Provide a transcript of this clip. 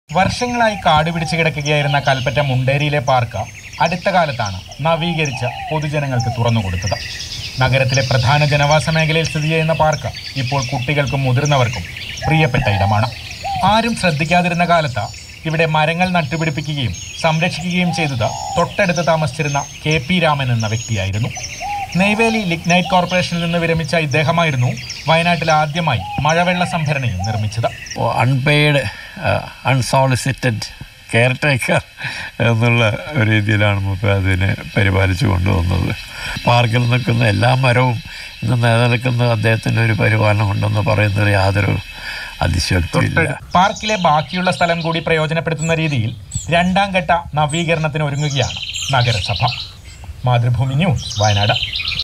വർഷങ്ങളായി കാട് പിടിച്ചു കിടക്കുകയായിരുന്ന കൽപ്പറ്റ മുണ്ടേരിയിലെ പാർക്ക് അടുത്ത കാലത്താണ് നവീകരിച്ച് പൊതുജനങ്ങൾക്ക് തുറന്നുകൊടുത്തത് നഗരത്തിലെ പ്രധാന ജനവാസ മേഖലയിൽ സ്ഥിതി ചെയ്യുന്ന പാർക്ക് ഇപ്പോൾ കുട്ടികൾക്കും മുതിർന്നവർക്കും പ്രിയപ്പെട്ട ഇടമാണ് ആരും ശ്രദ്ധിക്കാതിരുന്ന കാലത്ത് ഇവിടെ മരങ്ങൾ നട്ടുപിടിപ്പിക്കുകയും സംരക്ഷിക്കുകയും ചെയ്തത് തൊട്ടടുത്ത് താമസിച്ചിരുന്ന കെ പി രാമൻ എന്ന വ്യക്തിയായിരുന്നു നെയ്വേലി ലിഗ്നൈറ്റ് കോർപ്പറേഷനിൽ നിന്ന് വിരമിച്ച ഇദ്ദേഹമായിരുന്നു വയനാട്ടിൽ ആദ്യമായി മഴവെള്ള സംഭരണിയും നിർമ്മിച്ചത് അൺപെയ്ഡ് അൺസോളിസിറ്റഡ് കെയർ ടേക്കർ എന്നുള്ള ഒരു രീതിയിലാണ് മുപ്പ അതിനെ പരിപാലിച്ചു കൊണ്ടുവന്നത് പാർക്കിൽ നിൽക്കുന്ന എല്ലാ മരവും ഇന്ന് നിലനിൽക്കുന്ന അദ്ദേഹത്തിൻ്റെ ഒരു പരിപാലനം ഉണ്ടെന്ന് പറയുന്നതിൽ യാതൊരു അതിശക്തിയില്ല പാർക്കിലെ ബാക്കിയുള്ള സ്ഥലം കൂടി പ്രയോജനപ്പെടുത്തുന്ന രീതിയിൽ രണ്ടാം ഘട്ട നവീകരണത്തിന് ഒരുങ്ങുകയാണ് നഗരസഭ മാതൃഭൂമി ന്യൂസ് വയനാട്